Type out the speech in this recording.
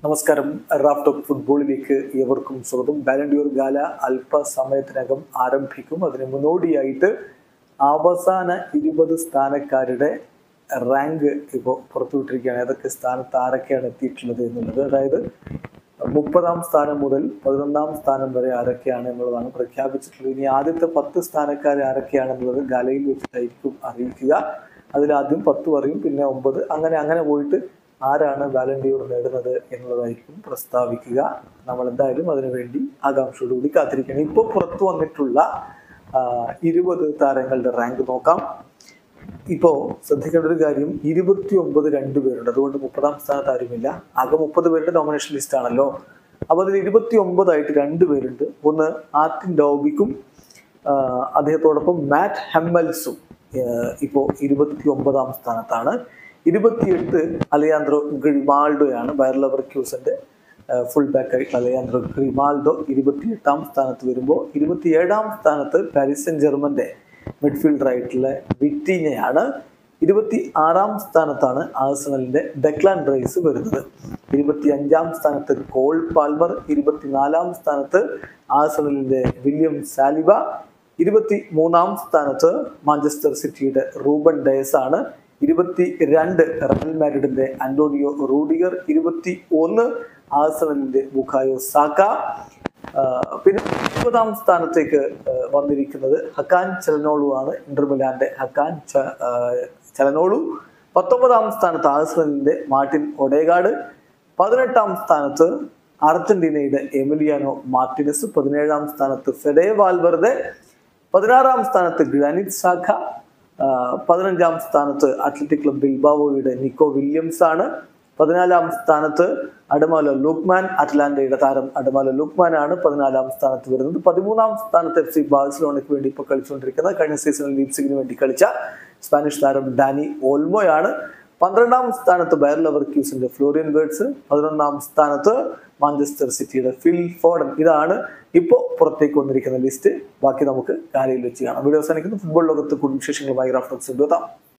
നമസ്കാരം Raf talk ഫുട്ബോളിലേക്ക് ഏവർക്കും സ്വാഗതം ബാലൻഡിയോർ ഗാല അല്പസമയത്തിനകം ആരംഭിക്കും അതിന് മുന്നോടിയായിട്ട് അവസാന ഇരുപത് സ്ഥാനക്കാരുടെ റാങ്ക് ഇപ്പോൾ പുറത്തുവിട്ടിരിക്കുകയാണ് ഏതൊക്കെ സ്ഥാനത്ത് ആരൊക്കെയാണ് എത്തിയിട്ടുള്ളത് എന്നുള്ളത് അതായത് മുപ്പതാം സ്ഥാനം മുതൽ പതിനൊന്നാം സ്ഥാനം വരെ ആരൊക്കെയാണ് എന്നുള്ളതാണ് പ്രഖ്യാപിച്ചിട്ടുള്ളത് ഇനി ആദ്യത്തെ പത്ത് സ്ഥാനക്കാർ ആരൊക്കെയാണെന്നുള്ളത് ഗാലയിൽ വെച്ചിട്ടായിരിക്കും അറിയിക്കുക അതിലാദ്യം പത്ത് പറയും പിന്നെ ഒമ്പത് അങ്ങനെ അങ്ങനെ പോയിട്ട് ആരാണ് വാലണ്ടിയോർ നേടുന്നത് എന്നുള്ളതായിരിക്കും പ്രസ്താവിക്കുക നമ്മൾ എന്തായാലും അതിനുവേണ്ടി ആകാംക്ഷയോടുകൂടി കാത്തിരിക്കണം ഇപ്പോൾ പുറത്തു വന്നിട്ടുള്ള ആ, ഇരുപത് താരങ്ങളുടെ റാങ്ക് നോക്കാം ഇപ്പോൾ ശ്രദ്ധിക്കേണ്ട ഒരു കാര്യം ഇരുപത്തി ഒമ്പത് രണ്ടുപേരുണ്ട് അതുകൊണ്ട് മുപ്പതാം സ്ഥാനത്ത് ആരുമില്ല ആകെ മുപ്പത് പേരുടെ നോമിനേഷൻ ലിസ്റ്റ് ആണല്ലോ അപ്പോൾ അതിൽ ഇരുപത്തി ഒമ്പതായിട്ട് രണ്ടുപേരുണ്ട് ഒന്ന് ആർട്ടിൻ ഡോബിക്കും ആ, അദ്ദേഹത്തോടൊപ്പം മാറ്റ് ഹെമ്മൽസും ഇപ്പോൾ ഇരുപത്തി ഒമ്പതാം സ്ഥാനത്താണ് ഇരുപത്തിയെട്ട് അലയാൻഡ്രോ ഗ്രിമാൾഡോയാണ് ബയർ ലവർക്യൂസിന്റെ ഫുൾ ബാക്ക് ആയിട്ടുള്ള അലയാൻഡ്രോ ഗ്രിമാൾഡോ ഇരുപത്തിയെട്ടാം സ്ഥാനത്ത് വരുമ്പോൾ ഇരുപത്തിയേഴാം സ്ഥാനത്ത് പാരീസ് സെൻ ജർമ്മന്റെ മിഡ്ഫീൽഡർ ആയിട്ടുള്ള വിറ്റീനയാണ് ഇരുപത്തി ആറാം സ്ഥാനത്താണ് ആഴ്സണലിന്റെ ഡെക്ലാൻ റൈസ് വരുന്നത് ഇരുപത്തി അഞ്ചാം സ്ഥാനത്ത് കോൾ പാൽമർ ഇരുപത്തിനാലാം സ്ഥാനത്ത് ആഴ്സണലിന്റെ വില്യം സാലിബ ഇരുപത്തി മൂന്നാം സ്ഥാനത്ത് മാഞ്ചസ്റ്റർ സിറ്റിയുടെ റൂബൻ ഡയസ് ആണ് ഇരുപത്തി രണ്ട് റയൽ മാഡ്രിഡിന്റെ അന്റോണിയോ റൂഡിഗർ ഇരുപത്തി ഒന്ന് ആഴ്സണലിന്റെ ബുഖായോ സാക്ക ആ, പിന്നെ ഇരുപതാം സ്ഥാനത്തേക്ക് ആ, വന്നിരിക്കുന്നത് ഹക്കാൻ ചലനോളു ആണ് ഇന്റർമിലാന്റെ ഹക്കാൻ ച- ആ, ചലനോളു പത്തൊമ്പതാം സ്ഥാനത്ത് ആഴ്സണലിന്റെ മാർട്ടിൻ ഒഡേഗാഡ് പതിനെട്ടാം സ്ഥാനത്ത് അർജന്റീനയുടെ എമിലിയാനോ മാർട്ടിനസ് പതിനേഴാം സ്ഥാനത്ത് ഫെഡേ വാൽവെർദെ പതിനാറാം സ്ഥാനത്ത് ഗ്രാനിറ്റ് സാഖ ആ, പതിനഞ്ചാം സ്ഥാനത്ത് അത്ലറ്റിക് ക്ലബ് ബിൽബാവോയുടെ നിക്കോ വില്യംസ് ആണ് പതിനാലാം സ്ഥാനത്ത് അഡമാല ലുക്മാൻ അറ്റ്ലാന്റയുടെ താരം അഡമാല ലുക്മാൻ ആണ് പതിനാലാം സ്ഥാനത്ത് വരുന്നത് പതിമൂന്നാം സ്ഥാനത്ത് എഫ് സി ബാഴ്സലോണയ്ക്ക് വേണ്ടി ഇപ്പോൾ കളിച്ചുകൊണ്ടിരിക്കുന്ന കഴിഞ്ഞ സീസണിൽ ലീപ്സിങ്ങിന് വേണ്ടി കളിച്ച സ്പാനിഷ് താരം ഡാനി ഓൾമോയാണ് പന്ത്രണ്ടാം സ്ഥാനത്ത് ബയർ ലവർക്യൂസിന്റെ ഫ്ലോറിയൻ ബേർഡ്സ് പതിനൊന്നാം സ്ഥാനത്ത് മാഞ്ചസ്റ്റർ സിറ്റിയുടെ ഫിൽ ഫോർഡൻ ഇതാണ് ഇപ്പോൾ പുറത്തേക്ക് വന്നിരിക്കുന്ന ലിസ്റ്റ് ബാക്കി നമുക്ക് കാലയിൽ വെച്ച് കാണാം വീഡിയോ അവസാനിക്കുന്നു ഫുട്ബോൾ ലോകത്ത് കൂടുതൽ വിശേഷങ്ങളുമായി റാഫ്റ്റോക്സ് എത്താം